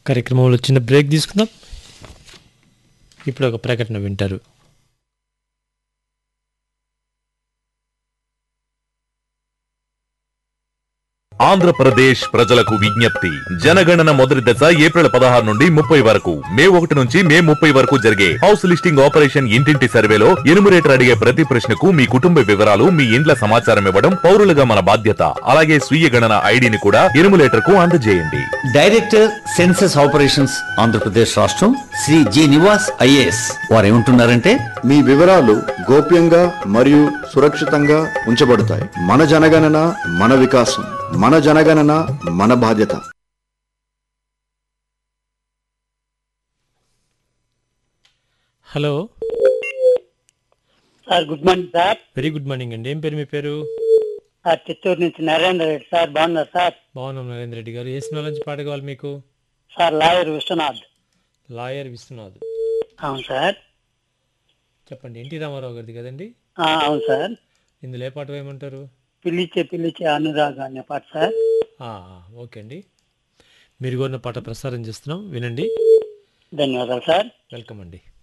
కార్యక్రమంలో చిన్న బ్రేక్ తీసుకుందాం ఇప్పుడు ఒక ప్రకటన వింటారు ఆంధ్రప్రదేశ్ ప్రజలకు విజ్ఞప్తి జనగణన మొదటి దశ ఏప్రిల్ పదహారు నుండి ముప్పై వరకు మే ఒకటి నుంచి మే ముప్పై వరకు జరిగే హౌస్ లిస్టింగ్ ఆపరేషన్ ఇంటింటి సర్వేలో ఎనుమరేటర్ అడిగే ప్రతి ప్రశ్నకు మీ కుటుంబ వివరాలు మీ ఇండ్ల సమాచారం ఇవ్వడం పౌరులుగా మన బాధ్యత అలాగే స్వీయ గణన ఐడిని కూడా ఎనుమరేటర్ కు అందజేయండి డైరెక్టర్ సెన్సస్ ఆపరేషన్స్ ఆంధ్రప్రదేశ్ రాష్ట్రం శ్రీ జి నివాస్ ఐఏఎస్ వారు ఏమంటున్నారంటే మీ వివరాలు గోప్యంగా మరియు సురక్షితంగా ఉంచబడతాయి మన జనగణన మన వికాసం మన జనగణన మన బాధ్యత hello sir good morning sir very good morning అండి ఏం పేరు మీ పేరు సార్ చిత్తూరు నుంచి నరేంద్ర రెడ్డి సార్ బాగున్నారు సార్ బాగున్నాం నరేంద్ర రెడ్డి గారు ఏ సినిమా నుంచి పాట కావాలి మీకు sir lawyer Viswanath lawyer Viswanath అవును సార్ చెప్పండి ఎన్టీ రామారావు గారిది కదండి ఆ, అవును సార్ ఇందులో ఏ పాట వేయమంటారు పిలిచే పిలిచే అనురాగ అనే పాట సార్ ఆ, ఆ, ఓకే అండి మీరు కోరిన పాట ప్రసారం చేస్తున్నాం వినండి ధన్యవాదాలు సార్ వెల్కమ్ అండి